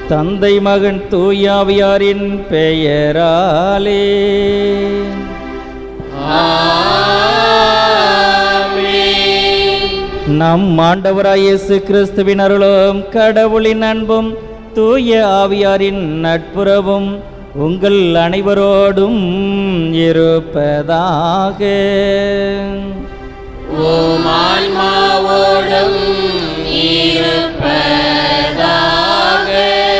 தந்தை மகன் தூயாவியாரின் பெயராலே நம் ஆண்டவராய் இயேசு கிறிஸ்துவின் அருளும் கடவுளின் அன்பும் தூய ஆவியாரின் நட்புறவும் உங்கள் அனைவரோடும் இருப்பதாக உம் ஆன்மாவோடும் இருப்பதாக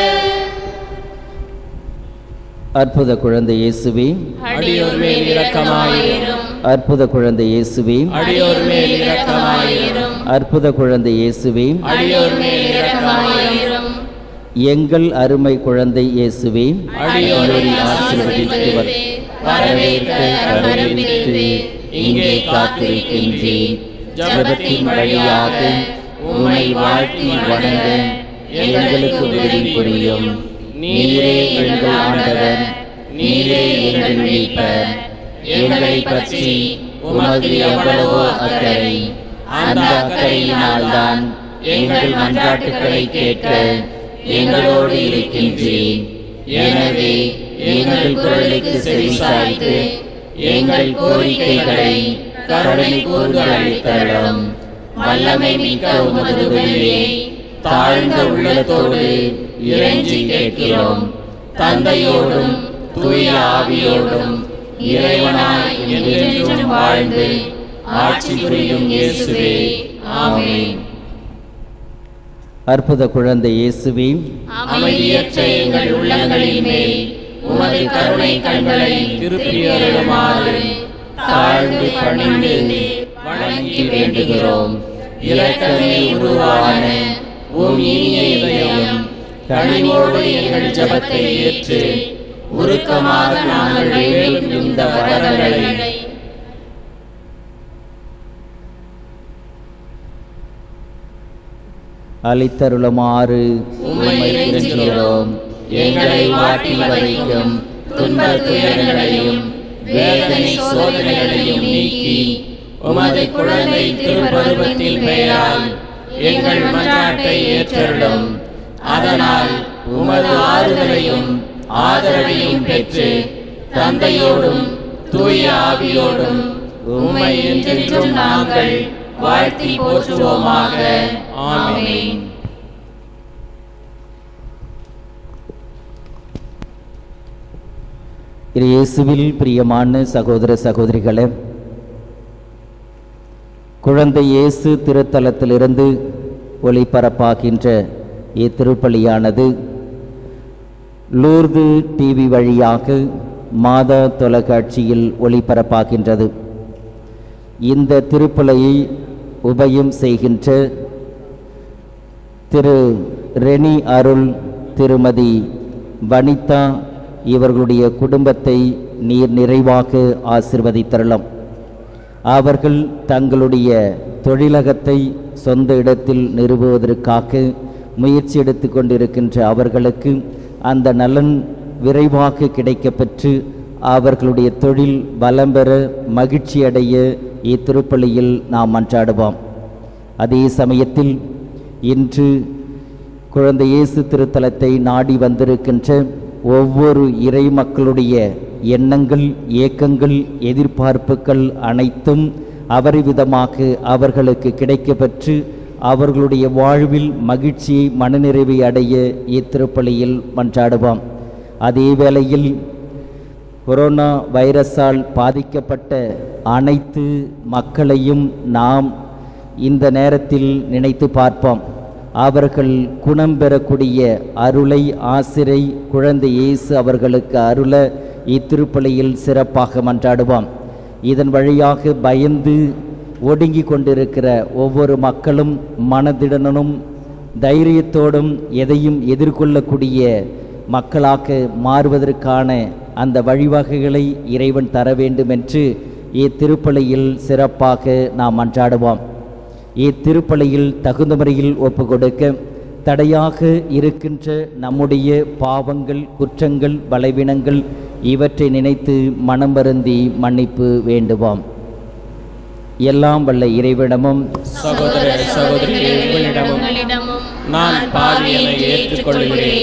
அற்புத குழந்தை இயேசுவே அடியோர் மேல் இரக்கமாயிரும் அற்புத குழந்தை இயேசுவே அடியோர் மேல் இரக்கமாயிரும் அற்புத குழந்தை இயேசுவே அடியோர் மேல் இரக்கமாயிரும் எங்கள் அருமை குழந்தை இயேசுவே அடியோரை ஆசீர்வதித்து வரவேற்க வரவேற்று இங்கே காத்திருக்கின்றேன் ஜபத்தின் வழியாக உம்மை வாழ்த்தி வணங்க எங்களுக்கு உதவி புரியும் நீரே எங்கள் ஆண்டவர் நீரே எங்கள் மீட்பர் எங்களை பற்றி உமது எவ்வளவோ அக்கறை அந்த அக்கறையினால்தான் எங்கள் மன்றாட்டுக்களை கேட்க எங்களோடு இருக்கின்றேன் எனவே எங்கள் குரலுக்கு செவிசாய்த்து எங்கள் கோரிக்கைகளை கருணை கூர்ந்து அளித்தரும் வல்லமை மிக்க உமது உதவியை தாழ்ந்த உள்ளத்தோடு இறைஞ்சி கேட்கிறோம் தந்தையோடும் தூய ஆவியோடும் இறைவனாய் என்றென்றும் வாழ்ந்து ஆட்சி புரியும் இயேசுவே ஆமென் அற்புத குழந்தை இயேசுவே அமைதியற்ற எங்கள் உள்ளங்களின் மேல் உமது கருணை கண்களை திருப்பியருளுமாறு தாழ்ந்து பணிந்து வணங்கி வேண்டுகிறோம் இரக்கமே உருவான உம் இனிய இதயம் கனிவோடு எங்கள் ஜபத்தை ஏற்று உருக்கமாக நாங்கள் வேண்டும் இந்த வரங்களை அளித்தருளுமாறு உம்மை இறைஞ்சுகிறோம் எங்களை வாட்டி வதைக்கும் துன்பத் துயரங்களையும் வேதனை சோதனைகளையும் நீக்கி உமது குழந்தை திருப்பருவத்தில் பெயரால் எங்கள் மன்றாட்டை ஏற்றருளும் அதனால் உமது ஆறுதலையும் ஆதரவையும் பெற்று தந்தையோடும் தூய ஆவியோடும் உம்மை என்றென்றும் நாங்கள் வாழ்த்தி போற்றுவோமாக ஆமென் இது இயேசுவில் பிரியமான சகோதர சகோதரிகளே குழந்தை இயேசு திருத்தலத்திலிருந்து ஒளிபரப்பாகின்ற இத்திருப்பலியானது லூர்து டிவி வழியாக மாதா தொலைக்காட்சியில் ஒளிபரப்பாகின்றது இந்த திருப்பலியை உபயம் செய்கின்ற திரு ரெனி அருள் திருமதி வனிதா இவர்களுடைய குடும்பத்தை நீர் நிறைவாக ஆசிர்வதித்தரலாம் அவர்கள் தங்களுடைய தொழிலகத்தை சொந்த இடத்தில் நிறுவுவதற்காக முயற்சி எடுத்து கொண்டிருக்கின்ற அவர்களுக்கு அந்த நலன் விரைவாக கிடைக்கப்பெற்று அவர்களுடைய தொழில் பலம் பெற மகிழ்ச்சி அடைய இத்திருப்பலியில் நாம் மன்றாடுவோம் அதே சமயத்தில் இன்று குழந்தை இயேசு திருத்தலத்தை நாடி வந்திருக்கின்ற ஒவ்வொரு இறை மக்களுடைய எண்ணங்கள் ஏக்கங்கள் எதிர்பார்ப்புகள் அனைத்தும் அபரிவிதமாக அவர்களுக்கு கிடைக்கப்பெற்று அவர்களுடைய வாழ்வில் மகிழ்ச்சியை மனநிறைவை அடைய இத்திருப்பலியில் மன்றாடுவோம் அதே வேளையில் கொரோனா வைரஸால் பாதிக்கப்பட்ட அனைத்து மக்களையும் நாம் இந்த நேரத்தில் நினைத்து பார்ப்போம் அவர்கள் குணம் பெறக்கூடிய அருளை ஆசிரை குழந்தை இயேசு அவர்களுக்கு அருள இத்திருப்பலியில் சிறப்பாக மன்றாடுவோம் இதன் வழியாக பயந்து ஒடுங்கி கொண்டிருக்கிற ஒவ்வொரு மக்களும் மனதிடனும் தைரியத்தோடும் எதையும் எதிர்கொள்ளக்கூடிய மக்களாக மாறுவதற்கான அந்த வழிவகைகளை இறைவன் தர வேண்டும் என்று இத்திருப்பலியில் சிறப்பாக நாம் மன்றாடுவோம் இத்திருப்பலியில் தகுந்த முறையில் ஒப்பு கொடுக்க தடையாக இருக்கின்ற நம்முடைய பாவங்கள் குற்றங்கள் பலவீனங்கள் இவற்றை நினைத்து மனம் வருந்தி மன்னிப்பு வேண்டுவோம் எல்லாம் வல்ல இறைவிடமும் சகோதர சகோதரிகளே உங்களிடமும் நான் பாவியனை ஏற்றுக்கொள்கிறேன்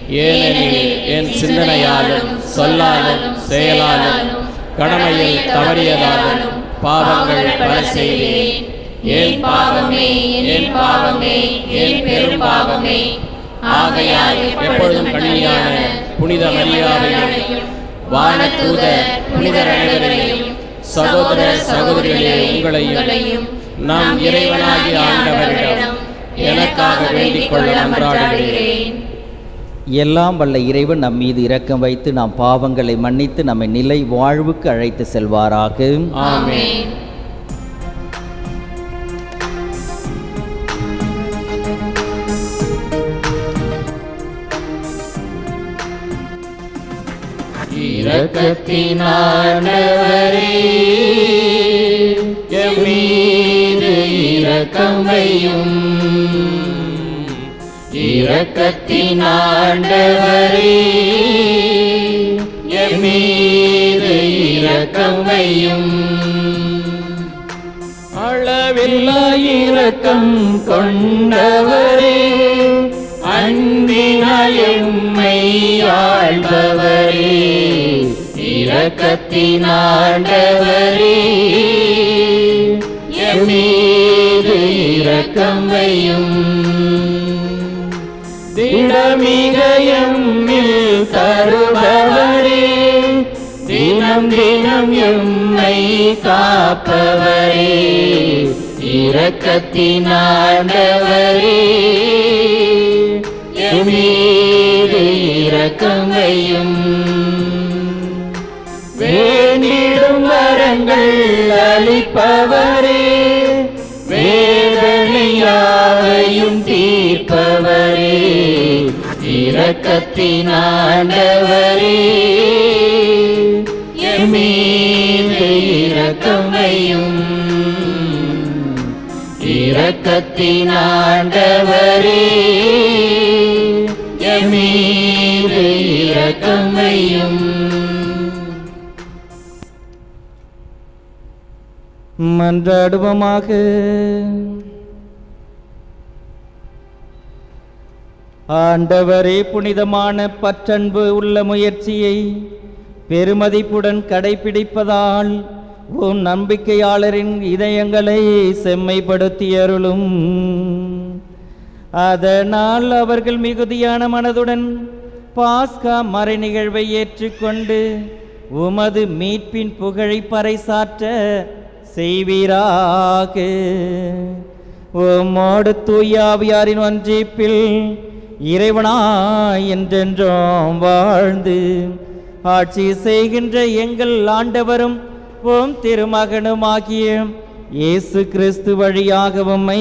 ஏனெனில் என் சிந்தனையாலும் சொல்லாலும் செயலாலும் கடமையில் தவறியதாலும் பாவங்கள் பல செய்தேன் ஏன் பாவமே என் பாவமே என் பெரும் பாவமே ஆகையால் எப்பொழுதும் கண்ணியான புனித மரியாதையும் வானதூத புனிதர் அனைவரையும் சகோதர சகோதரிகளே உங்களையும் நாம் இறைவனாகிய ஆண்டவரிடம் எனக்காக வேண்டிக் கொள்ள மன்றாடுகிறேன் எல்லாம் வல்ல இறைவன் நம் மீது இரக்கம் வைத்து நாம் பாவங்களை மன்னித்து நம்மை நிலை வாழ்வுக்கு அழைத்து செல்வாராக ஆமென் இரக்கத்தினானவரே எம் மீது இரக்கம் வையும் இரக்கத்தினாண்டவரே எம் மீது இரக்கம் வையும் அளவில்லா இரக்கம் கொண்டவரே அன்பினால் எம்மை ஆழ்பவரே இரக்கத்தினாண்டவரே எம் மீது இரக்கம் வையும் திடமிக எம்மில் தருபவரே தினம் தினம் எம்மை காப்பவரே இரக்கத்தினாண்டவரே எம்மீது இரக்கம் வையும் வேண்டிடும் வரங்கள் அளிப்பவரே வேதனையாவையும் தீர்ப்பவரே இரக்கத்தினாண்டவரே எம்மீது இரக்கம் வையும் இரக்கத்தினாண்டவரே எம்மீது இரக்கம் வையும் மன்றாடுவோமாக ஆண்டவரே புனிதமான பற்றன்பு உள்ள முயற்சியை பெருமதிப்புடன் கடைபிடிப்பதால் உன் நம்பிக்கையாளரின் இதயங்களை செம்மைப்படுத்தி அருளும் அதனால் அவர்கள் மிகுதியான மனதுடன் பாஸ்கா மறை நிகழ்வை ஏற்றுக்கொண்டு உமது மீட்பின் புகழை பறைசாற்ற செய்வீராக உம்மோடு தூயாவியாரின் ஒன்றிப்பில் இறைவனாய் என்றென்றும் வாழ்ந்து ஆட்சி செய்கின்ற எங்கள் ஆண்டவரும் உம் திருமகனுமாகிய இயேசு கிறிஸ்து வழியாக உம்மை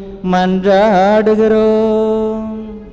மன்றாடுகிறோம்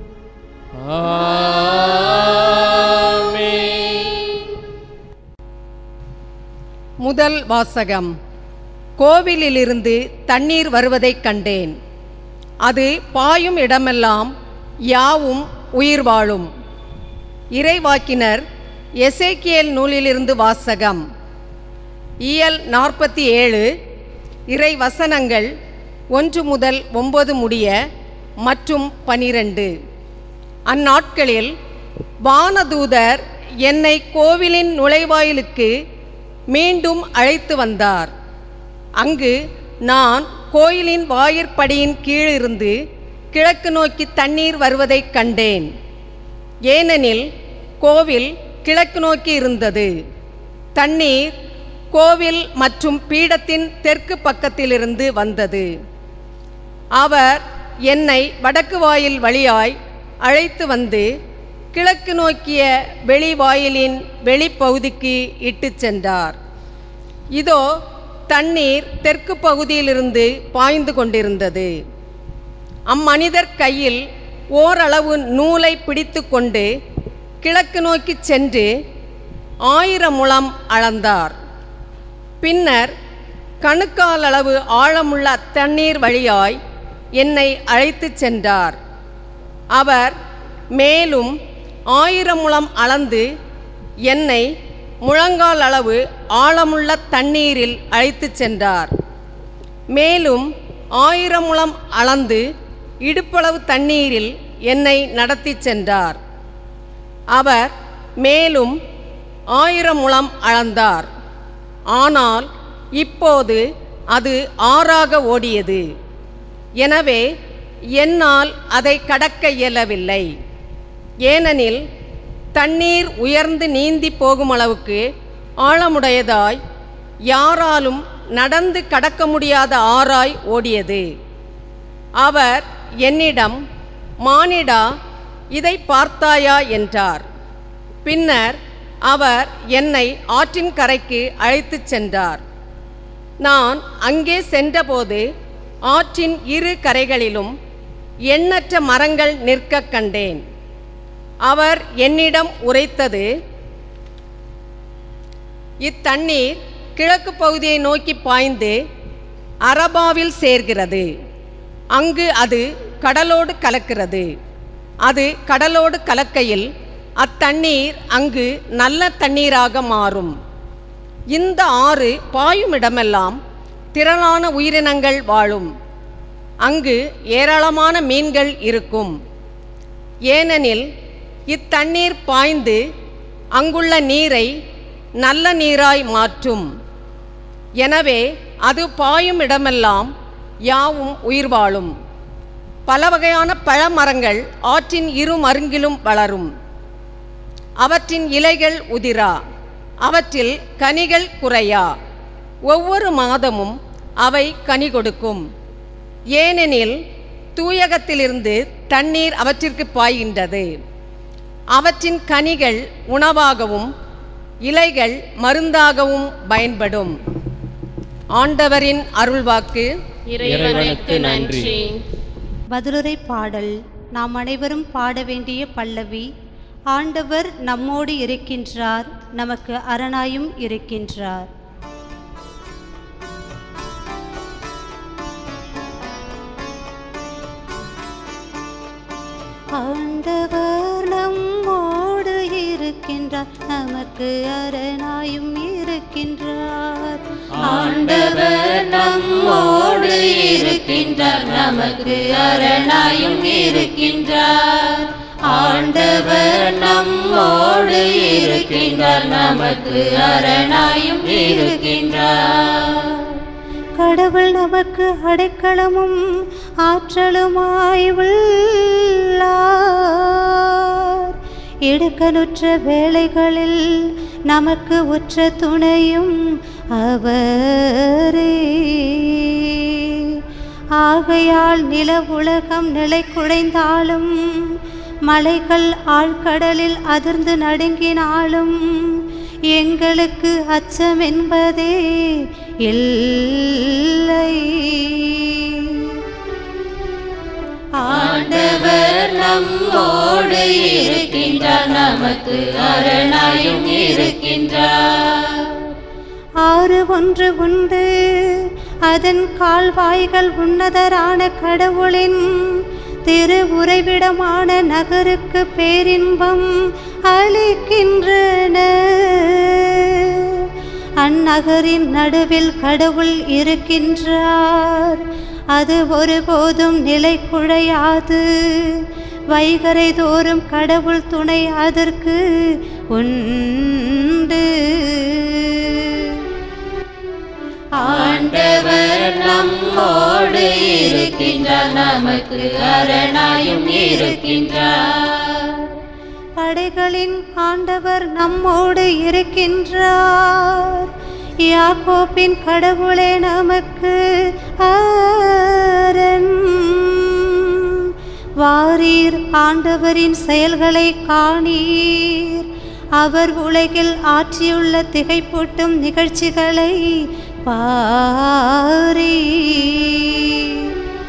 முதல் வாசகம் கோவிலிலிருந்து தண்ணீர் வருவதைக் கண்டேன் அது பாயும் இடமெல்லாம் யாவும் உயிர் வாழும் இறைவாக்கினர் எசேக்கியேல் நூலிலிருந்து வாசகம் இயல் நாற்பத்தி ஏழு இறை வசனங்கள் ஒன்று முதல் ஒன்பது முடிய மற்றும் பனிரெண்டு அந்நாட்களில் வானதூதர் என்னை கோவிலின் நுழைவாயிலுக்கு மீண்டும் அழைத்து வந்தார் அங்கு நான் கோயிலின் வாயிற்படியின் கீழிருந்து கிழக்கு நோக்கி தண்ணீர் வருவதைக் கண்டேன் ஏனெனில் கோவில் கிழக்கு நோக்கி இருந்தது தண்ணீர் கோவில் மற்றும் பீடத்தின் தெற்கு பக்கத்திலிருந்து வந்தது அவர் என்னை வடக்கு வாயில் வழியாய் அழைத்து வந்து கிழக்கு நோக்கிய வெளிவாயிலின் வெளிப்பகுதிக்கு இட்டுச் சென்றார் இதோ தண்ணீர் தெற்கு பகுதியிலிருந்து பாய்ந்து கொண்டிருந்தது அம்மனிதர் கையில் ஓரளவு நூலை பிடித்து கொண்டு கிழக்கு நோக்கிச் சென்று ஆயிரம் முழம் அளந்தார் பின்னர் கணுக்கால் அளவு ஆழமுள்ள அத்தண்ணீர் வழியாய் என்னை அழைத்துச் சென்றார் அவர் மேலும் ஆயிரம் முழம் அளந்து என்னை முழங்கால் அளவு ஆழமுள்ள தண்ணீரில் அழைத்துச் சென்றார் மேலும் ஆயிரம் முழம் அளந்து இடுப்பளவு தண்ணீரில் என்னை நடத்திச் சென்றார் அவர் மேலும் ஆயிரம் முழம் அளந்தார் ஆனால் இப்போது அது ஆறாக ஓடியது எனவே என்னால் அதை கடக்க இயலவில்லை ஏனெனில் தண்ணீர் உயர்ந்து நீந்தி போகும் அளவுக்கு ஆழமுடையதாய் யாராலும் நடந்து கடக்க முடியாத ஆறாய் ஓடியது அவர் என்னிடம் மானிடா இதை பார்த்தாயா என்றார் பின்னர் அவர் என்னை ஆற்றின் கரைக்கு அழைத்துச் சென்றார் நான் அங்கே சென்றபோது ஆற்றின் இரு கரைகளிலும் எண்ணற்ற மரங்கள் நிற்கக் கண்டேன் அவர் என்னிடம் உரைத்தது இத்தண்ணீர் கிழக்கு பகுதியை நோக்கி பாய்ந்து அரபாவில் சேர்கிறது அங்கு அது கடலோடு கலக்கிறது அது கடலோடு கலக்கையில் அத்தண்ணீர் அங்கு நல்ல தண்ணீராக மாறும் இந்த ஆறு பாயும் இடமெல்லாம் திரளான உயிரினங்கள் வாழும் அங்கு ஏராளமான மீன்கள் இருக்கும் ஏனெனில் இத்தண்ணீர் பாய்ந்து அங்குள்ள நீரை நல்ல நீராய் மாற்றும் எனவே அது பாயும் இடமெல்லாம் யாவும் உயிர் வாழும் பல வகையான பழமரங்கள் ஆற்றின் இரு மருங்கிலும் வளரும் அவற்றின் இலைகள் உதிரா அவற்றில் கனிகள் குறையா ஒவ்வொரு மாதமும் அவை கனி கொடுக்கும் ஏனெனில் தூயகத்திலிருந்து தண்ணீர் அவற்றிற்கு பாய்கின்றது அவற்றின் கனிகள் உணவாகவும் இலைகள் மருந்தாகவும் பயன்படும் ஆண்டவரின் அருள்வாக்கு இறைவனுக்கு நன்றி பதிலுரை பாடல் நாம் அனைவரும் பாட வேண்டிய பல்லவி ஆண்டவர் நம்மோடு இருக்கின்றார் நமக்கு அரணாயும் இருக்கின்றார் ஆண்டவர் நம்மோடு இருக்கின்றார் நமக்கு அரணாயும் இருக்கின்றார் ஆண்டவர் நம்மோடு இருக்கின்றார் நமக்கு அரணாயும் இருக்கின்றார் ஆண்டவர் நம்மோடு இருக்கின்றார் நமக்கு அரணாயும் இருக்கின்றார் கடவுள் நமக்கு அடைக்கலமும் ஆற்றலுமாய் உள்ளார் இடுக்கனுற்ற வேளைகளில் நமக்கு உற்ற துணையும் அவரே ஆகையால் நில உலகம் நிலை குடைந்தாலும் மலைகள் ஆழ்கடலில் அதிர்ந்து நடுங்கினாலும் எங்களுக்கு அச்சம் என்பதே இல்லை ஆண்டவர் நம்மோடு இருக்கின்றார் நமக்கு அரணாயும் இருக்கின்றார் ஆறு ஒன்று உண்டு அதன் கால்வாய்கள் உன்னதரான கடவுளின் திரு உறைவிடமான நகருக்கு பேரின்பம் அளிக்கின்றன அந்நகரின் நடுவில் கடவுள் இருக்கின்றார் அது ஒருபோதும் நிலை குழையாது வைகரை தோறும் கடவுள் துணை அதற்கு உண்டு ஆண்டவர் நம்மோடு இருக்கின்றார் நமக்கு அரணாயும் இருக்கின்றார் படைகளின் ஆண்டவர் நம்மோடு இருக்கின்றார் யாக்கோப்பின் கடவுளே நமக்கு அரண் வாரீர் ஆண்டவரின் செயல்களை காணீர் அவர் உலகில் ஆற்றியுள்ள திகைப்பூட்டும் நிகழ்ச்சிகளை பாரீர்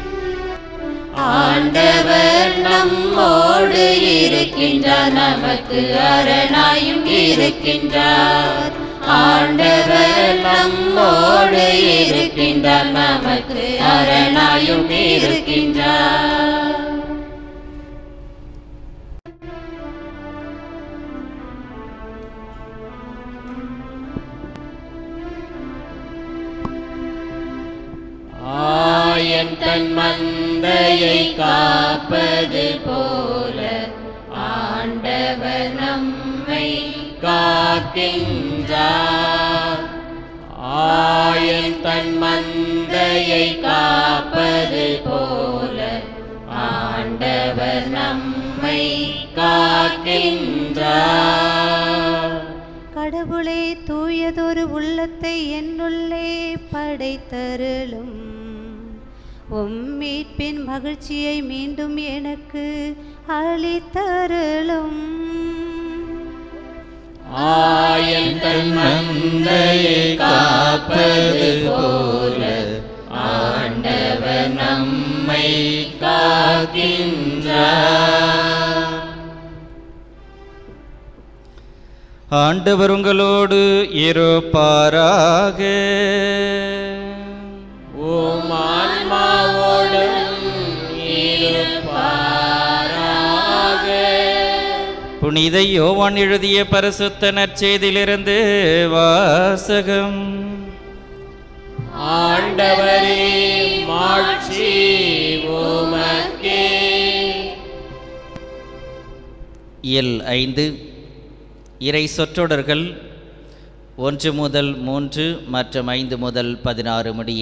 ஆண்டவர் நம்மோடு இருக்கின்றார் நமக்கு அரணாயும் இருக்கின்றார் ஆண்டவர் நம்மோடு இருக்கின்றார் நமக்கு அரணாயும் இருக்கின்றார் ஆயன் தன் மந்தையை காப்பது போல ஆண்டவர் நம் காக்கின்றார் ஆயன் தன் மந்தையை காப்பது போல ஆண்டவர் நம்மை காக்கின்றார் கடவுளே தூயதொரு உள்ளத்தை என்னுள்ளே படைத்தருளும் உம் மீட்பின் மகிழ்ச்சியை மீண்டும் எனக்கு அளித்தருளும் ஆயன் தன் மந்தையை காப்பது போல ஆண்டவர் நம்மை காக்கின்றார் ஆண்டவர் உங்களோடு இருப்பாராக உம் ஆன்மாவோடும் இருப்பாராக புனித யோவான் எழுதிய பரிசுத்த நற்செய்தியிலிருந்து வாசகம் ஆண்டவரே மாட்சி உமக்கே இயல் ஐந்து இறை சொற்றொடர்கள் ஒன்று முதல் மூன்று மற்றும் ஐந்து முதல் பதினாறு முடிய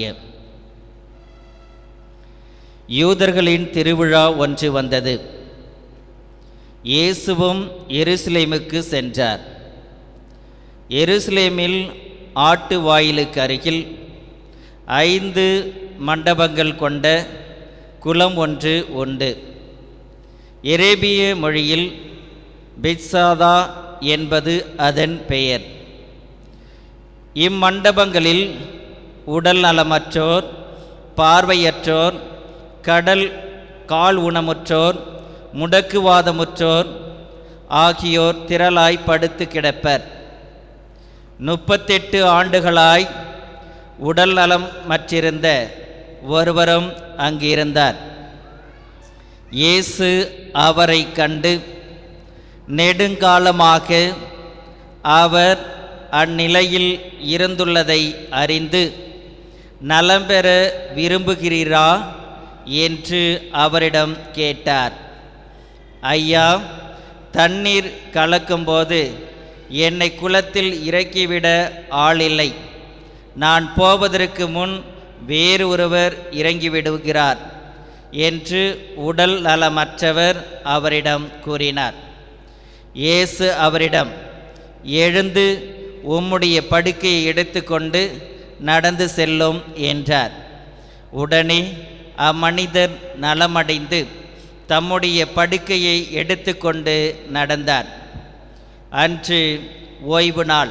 யூதர்களின் திருவிழா ஒன்று வந்தது இயேசுவும் எருசலேமுக்கு சென்றார் எருசலேமில் ஆட்டு வாயிலுக்கு அருகில் ஐந்து மண்டபங்கள் கொண்ட குளம் ஒன்று உண்டு எரேபிய மொழியில் பிட்சாதா என்பது அதன் பெயர் இம்மண்டபங்களில் உடல் நலமற்றோர் பார்வையற்றோர் கடல் கால் ஊனமுற்றோர் முடக்குவாதமுற்றோர் ஆகியோர் திரளாய் படுத்து கிடப்பர் முப்பத்தெட்டு ஆண்டுகளாய் உடல் நலம் மற்றிருந்த ஒருவரும் அங்கிருந்தார் இயேசு அவரை கண்டு நெடுங்காலமாக அவர் அந்நிலையில் இருந்துள்ளதை அறிந்து நலம் பெற விரும்புகிறீரா என்று அவரிடம் கேட்டார் ஐயா தண்ணீர் கலக்கும்போது என்னை குளத்தில் இறக்கிவிட ஆளில்லை நான் போவதற்கு முன் வேறு ஒருவர் இறங்கிவிடுகிறார் என்று உடல் நலமற்றவர் அவரிடம் கூறினார் இயேசு அவரிடம் எழுந்து உம்முடைய படுக்கையை எடுத்துக்கொண்டு நடந்து செல்லும் என்றார் உடனே அம்மனிதர் நலமடைந்து தம்முடைய படுக்கையை எடுத்துக்கொண்டு நடந்தார் அன்று ஓய்வு நாள்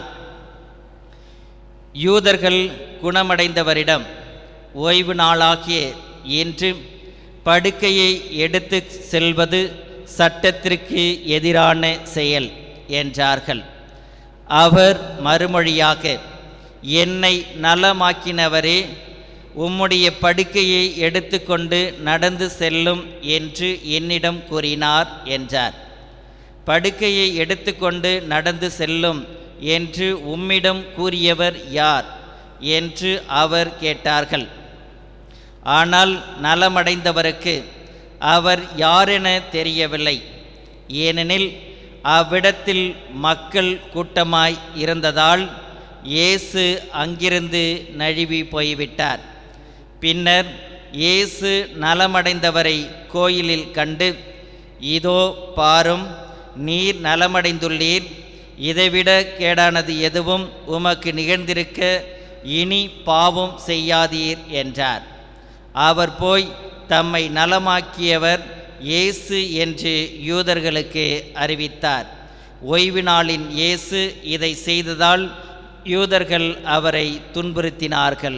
யூதர்கள் குணமடைந்தவரிடம் ஓய்வு நாளாகிய இன்று படுக்கையை எடுத்து செல்வது சட்டத்திற்கு எதிரான செயல் என்றார்கள் அவர் மறுமொழியாக என்னை நலமாக்கினவரே உம்முடைய படுக்கையை எடுத்துக்கொண்டு நடந்து செல்லும் என்று என்னிடம் கூறினார் என்றார் படுக்கையை எடுத்துக்கொண்டு நடந்து செல்லும் என்று உம்மிடம் கூறியவர் யார் என்று அவர் கேட்டார்கள் ஆனால் நலமடைந்தவருக்கு அவர் யாரென தெரியவில்லை ஏனெனில் அவ்விடத்தில் மக்கள் கூட்டமாய் இருந்ததால் இயேசு அங்கிருந்து நழுவி போய்விட்டார் பின்னர் இயேசு நலமடைந்தவரை கோயிலில் கண்டு இதோ பாரும் நீர் நலமடைந்துள்ளீர் இதைவிட கேடானது எதுவும் உமக்கு நிகழ்ந்திருக்க இனி பாவம் செய்யாதீர் என்றார் அவர் போய் தம்மை நலமாக்கியவர் இயேசு என்று யூதர்களுக்கு அறிவித்தார் ஓய்வு நாளின் இயேசு இதை செய்ததால் யூதர்கள் அவரை துன்புறுத்தினார்கள்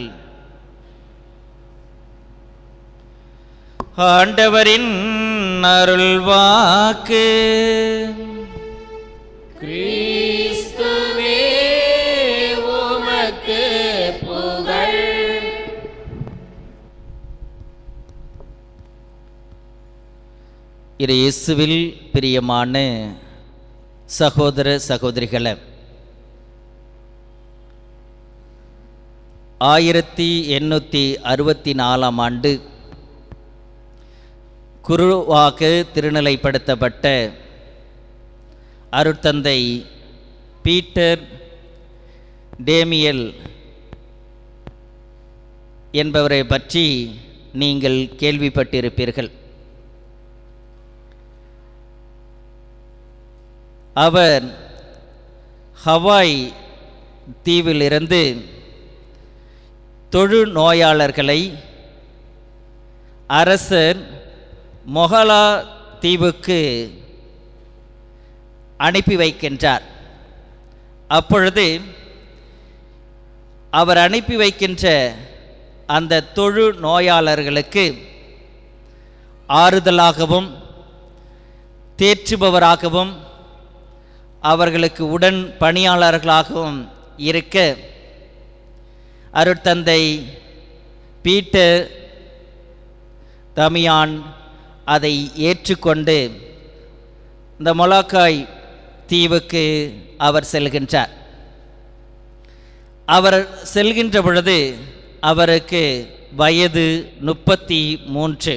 ஆண்டவரின் அருள்வாக்கு கிறிஸ்துவே உமக்கு புகழ் இது இயேசுவில் பிரியமான சகோதர சகோதரிகளே ஆயிரத்தி எண்ணூற்றி அறுபத்தி நாலாம் ஆண்டு குருவாக திருநிலைப்படுத்தப்பட்ட அருட்தந்தை பீட்டர் டேமியல் என்பவரை பற்றி நீங்கள் கேள்விப்பட்டிருப்பீர்கள் அவர் ஹவாய் தீவிலிருந்து தொழு நோயாளர்களை அரசர் மொஹலா தீவுக்கு அனுப்பி வைக்கின்றார் அப்பொழுது அவர் அனுப்பி வைக்கின்ற அந்த தொழு நோயாளர்களுக்கு ஆறுதலாகவும் தேற்றுபவராகவும் அவர்களுக்கு உடன் பணியாளர்களாகவும் இருக்க அருட்தந்தை பீட்டர் தமியான் அதை ஏற்றுக்கொண்டு இந்த மொலாக்காய் தீவுக்கு அவர் செல்கின்றார் அவர் செல்கின்ற பொழுது அவருக்கு வயது முப்பத்தி மூன்று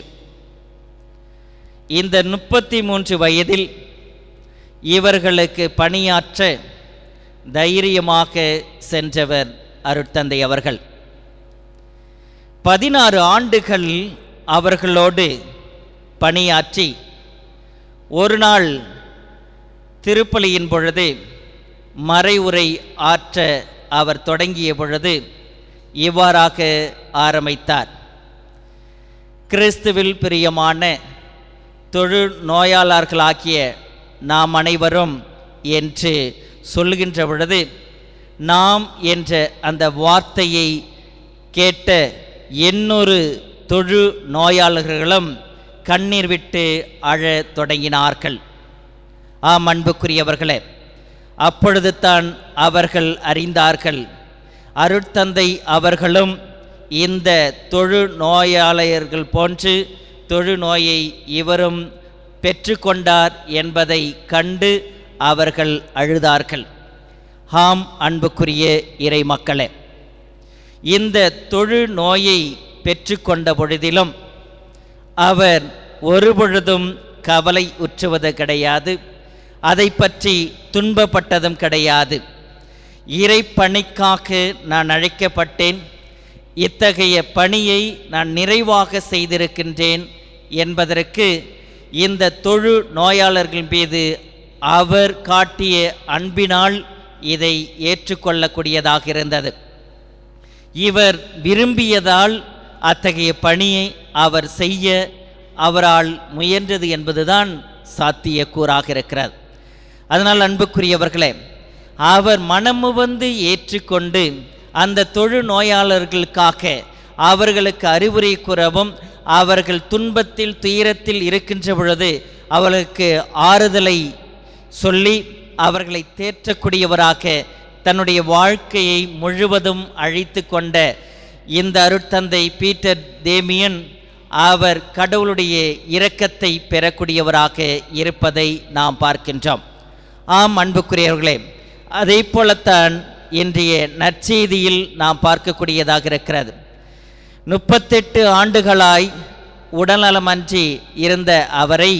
இந்த முப்பத்தி மூன்று வயதில் இவர்களுக்கு பணியாற்ற தைரியமாக சென்றவர் அருட்தந்தை அவர்கள் பதினாறு ஆண்டுகள் அவர்களோடு பணியாற்றி ஒரு நாள் திருப்பலியின் பொழுது மறைவுரை ஆற்ற அவர் தொடங்கிய பொழுது இவ்வாறாக ஆரம்பித்தார் கிறிஸ்துவில் பிரியமான தொழு நோயாளர்களாகிய நாம் அனைவரும் என்று சொல்கின்ற பொழுது நாம் என்ற அந்த வார்த்தையை கேட்ட எண்ணூறு தொழு நோயாளர்களும் கண்ணீர் விட்டு அழத் தொடங்கினார்கள் ஆம் அன்புக்குரியவர்களே அப்பொழுது தான் அவர்கள் அறிந்தார்கள் அருட்தந்தை அவர்களும் இந்த தொழு நோயாளர்கள் போன்று தொழு நோயை இவரும் பெற்றுக்கொண்டார் என்பதை கண்டு அவர்கள் அழுதார்கள் ஆம் அன்புக்குரிய இறை மக்களே இந்த தொழு நோயை பெற்றுக்கொண்ட பொழுதிலும் அவர் ஒருபொழுதும் கவலை உற்றுவது கிடையாது அதை பற்றி துன்பப்பட்டதும் கிடையாது இறை பணிக்காக நான் அழைக்கப்பட்டேன் இத்தகைய பணியை நான் நிறைவாக செய்திருக்கின்றேன் என்பதற்கு இந்த தொழு நோயாளர்கள் மீது அவர் காட்டிய அன்பினால் இதை ஏற்றுக்கொள்ளக்கூடியதாக இருந்தது இவர் விரும்பியதால் அத்தகைய பணியை அவர் செய்ய அவரால் முயன்றது என்பதுதான் சாத்தியக்கூறாக இருக்கிறது அதனால் அன்புக்குரியவர்களே அவர் மனமுவந்து ஏற்றுக்கொண்டு அந்த தொழு நோயாளர்களுக்காக அவர்களுக்கு அறிவுரை கூறவும் அவர்கள் துன்பத்தில் துயரத்தில் இருக்கின்ற பொழுது அவர்களுக்கு ஆறுதலை சொல்லி அவர்களை தேற்றக்கூடியவராக தன்னுடைய வாழ்க்கையை முழுவதும் அழித்து கொண்ட இந்த அருட்தந்தை பீட்டர் தேமியன் அவர் கடவுளுடைய இரக்கத்தை பெறக்கூடியவராக இருப்பதை நாம் பார்க்கின்றோம் ஆம் அன்புக்குரியவர்களே அதே போலத்தான் இன்றைய நற்செய்தியில் நாம் பார்க்கக்கூடியதாக இருக்கிறது முப்பத்தெட்டு ஆண்டுகளாய் உடல்நலமன்றி இருந்த அவரை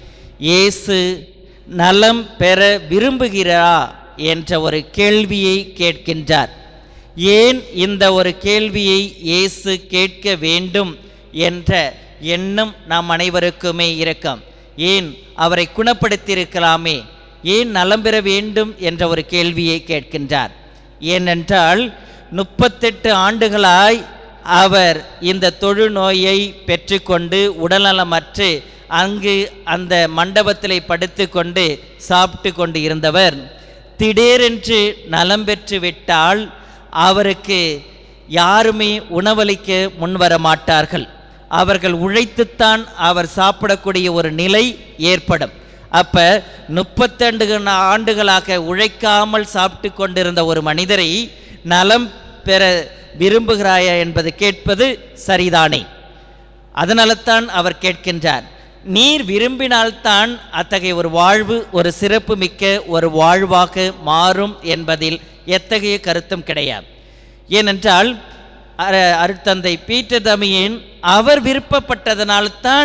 இயேசு நலம் பெற விரும்புகிறா என்ற ஒரு கேள்வியை கேட்கின்றார் ஏன் இந்த ஒரு கேள்வியை இயேசு கேட்க வேண்டும் என்ற எண்ணம் நாம் அனைவருக்குமே இருக்கும் ஏன் அவரை குணப்படுத்தியிருக்கலாமே ஏன் நலம் பெற வேண்டும் என்ற ஒரு கேள்வியை கேட்கின்றார் ஏனென்றால் முப்பத்தெட்டு ஆண்டுகளாய் அவர் இந்த தொழுநோயை பெற்றுக்கொண்டு உடல்நலமற்று அங்கு அந்த மண்டபத்திலே படுத்துக்கொண்டு சாப்பிட்டு கொண்டு இருந்தவர் திடீரென்று நலம் பெற்று விட்டால் அவருக்கு யாருமே உணவளிக்க முன்வர மாட்டார்கள் அவர்கள் உழைத்துத்தான் அவர் சாப்பிடக்கூடிய ஒரு நிலை ஏற்படும் அப்ப முப்பத்தெண்டு ஆண்டுகளாக உழைக்காமல் சாப்பிட்டு கொண்டிருந்த ஒரு மனிதரை நலம் பெற விரும்புகிறாயா என்பது கேட்பது சரிதானே அதனால தான் அவர் கேட்கின்றார் நீர் விரும்பினால்தான் அத்தகைய ஒரு வாழ்வு ஒரு சிறப்பு மிக்க ஒரு வாழ்வாக மாறும் என்பதில் எத்தகைய கருத்தும் கிடையாது ஏனென்றால் அர- அருட்தந்தை பீட்டர் தமியன் அவர் விருப்பப்பட்டதனால்தான்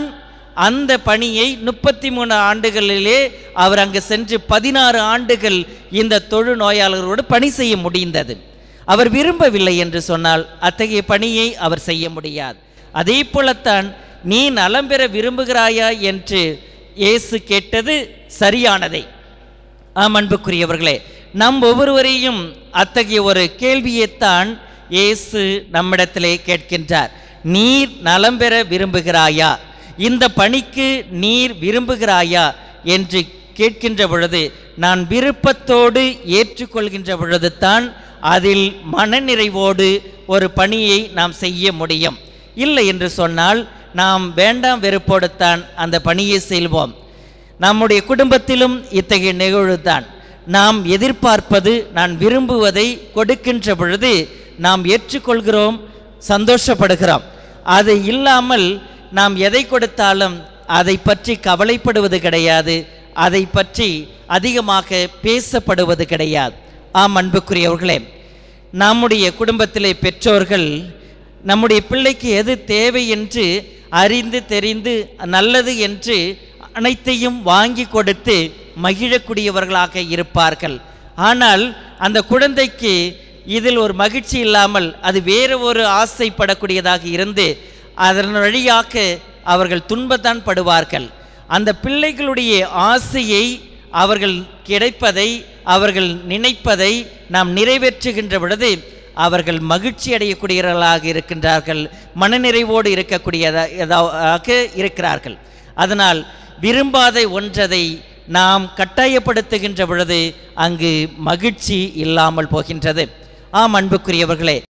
அந்த பணியை முப்பத்தி மூணு ஆண்டுகளிலே அவர் அங்கு சென்று பதினாறு ஆண்டுகள் இந்த தொழு நோயாளர்களோடு பணி செய்ய முடிந்தது அவர் விரும்பவில்லை என்று சொன்னால் அத்தகைய பணியை அவர் செய்ய முடியாது அதே போலத்தான் நீ நலம் பெற விரும்புகிறாயா என்று இயேசு கேட்டது சரியானதை ஆம் அன்புக்குரியவர்களே நம் ஒவ்வொருவரையும் அத்தகைய ஒரு கேள்வியைத்தான் இயேசு நம்மிடத்திலே கேட்கின்றார் நீர் நலம் பெற விரும்புகிறாயா இந்த பணிக்கு நீர் விரும்புகிறாயா என்று கேட்கின்ற பொழுது நான் விருப்பத்தோடு ஏற்றுக்கொள்கின்ற பொழுது தான் அதில் மனநிறைவோடு ஒரு பணியை நாம் செய்ய முடியும் இல்லை என்று சொன்னால் நாம் வேண்டாம் வெறுப்போடுத்தான் அந்த பணியை செய்வோம் நம்முடைய குடும்பத்திலும் இத்தகைய நிகழ்வுதான் நாம் எதிர்பார்ப்பது நான் விரும்புவதை கொடுக்கின்ற பொழுது நாம் ஏற்றுக்கொள்கிறோம் சந்தோஷப்படுகிறோம் அது இல்லாமல் நாம் எதை கொடுத்தாலும் அதை பற்றி கவலைப்படுவது கிடையாது அதை பற்றி அதிகமாக பேசப்படுவது கிடையாது ஆம் அன்புக்குரியவர்களே நம்முடைய குடும்பத்திலே பெற்றோர்கள் நம்முடைய பிள்ளைக்கு எது தேவை என்று அறிந்து தெரிந்து நல்லது என்று அனைத்தையும் வாங்கி கொடுத்து மகிழக்கூடியவர்களாக இருப்பார்கள் ஆனால் அந்த குழந்தைக்கு இதில் ஒரு மகிழ்ச்சி இல்லாமல் அது வேறு ஒரு ஆசைப்படக்கூடியதாக இருந்து அதன் வழியாக அவர்கள் துன்பத்தான் படுவார்கள் அந்த பிள்ளைகளுடைய ஆசையை அவர்கள் கிடைப்பதை அவர்கள் நினைப்பதை நாம் நிறைவேற்றுகின்ற பொழுது அவர்கள் மகிழ்ச்சி அடையக்கூடியவர்களாக இருக்கின்றார்கள் மனநிறைவோடு இருக்கக்கூடியதாக இருக்கிறார்கள் அதனால் விரும்பாத ஒன்றதை நாம் கட்டாயப்படுத்துகின்ற பொழுது அங்கு மகிழ்ச்சி இல்லாமல் போகின்றது ஆம் அன்புக்குரியவர்களே